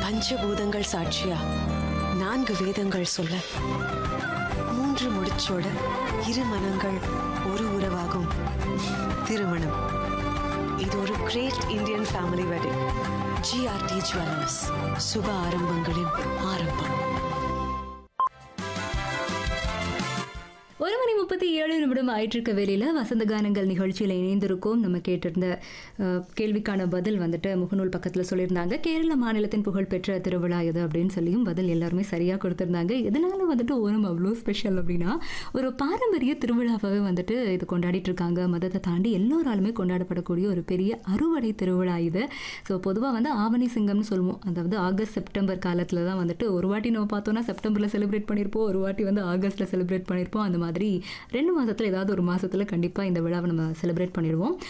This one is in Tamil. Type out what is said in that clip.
பஞ்சபூதங்கள் சாட்சியா நான்கு வேதங்கள் சொல்ல மூன்று முடிச்சோட இரு மனங்கள் ஒரு உறவாகும் திருமணம் இது ஒரு great Indian family wedding GRT jewellers சுப ஆரம்பங்களின் ஆரம்பம் ஒரு மணி முப்பத்தி ஏழு நிமிடம் ஆயிட்டு இருக்க வேலையில் வசந்த கானங்கள் நிகழ்ச்சியில் இணைந்திருக்கோம் நம்ம கேட்டிருந்த அஹ், கேள்விக்கான பதில் வந்துட்டு முகநூல் பக்கத்தில் சொல்லியிருந்தாங்க கேரள மாநிலத்தின் புகழ்பெற்ற திருவிழா எது அப்படின்னு சொல்லியும் பதில் எல்லாருமே சரியாக கொடுத்துருந்தாங்க எதனால வந்துட்டு ஓணம் அவ்வளோ ஸ்பெஷல் அப்படின்னா ஒரு பாரம்பரிய திருவிழாவாகவே வந்துட்டு இது கொண்டாடிட்டு இருக்காங்க மதத்தை தாண்டி எல்லோராலுமே கொண்டாடப்படக்கூடிய ஒரு பெரிய அறுவடை திருவிழா இது ஸோ பொதுவாக வந்து ஆவணி சிங்கம்னு சொல்லுவோம் அதாவது ஆகஸ்ட் செப்டம்பர் காலத்தில் தான் வந்துட்டு ஒரு வாட்டி நம்ம பார்த்தோம்னா செப்டம்பரில் செலிப்ரேட் பண்ணியிருப்போம் ஒரு வாட்டி வந்து ஆகஸ்ட்டில் செலிப்ரேட் பண்ணியிருப்போம் அந்த மாதிரி ரெண்டு மாதத்தில் ஏதாவது ஒரு மாதத்தில் கண்டிப்பாக இந்த விழாவை நம்ம செலிப்ரேட் பண்ணிடுவோம்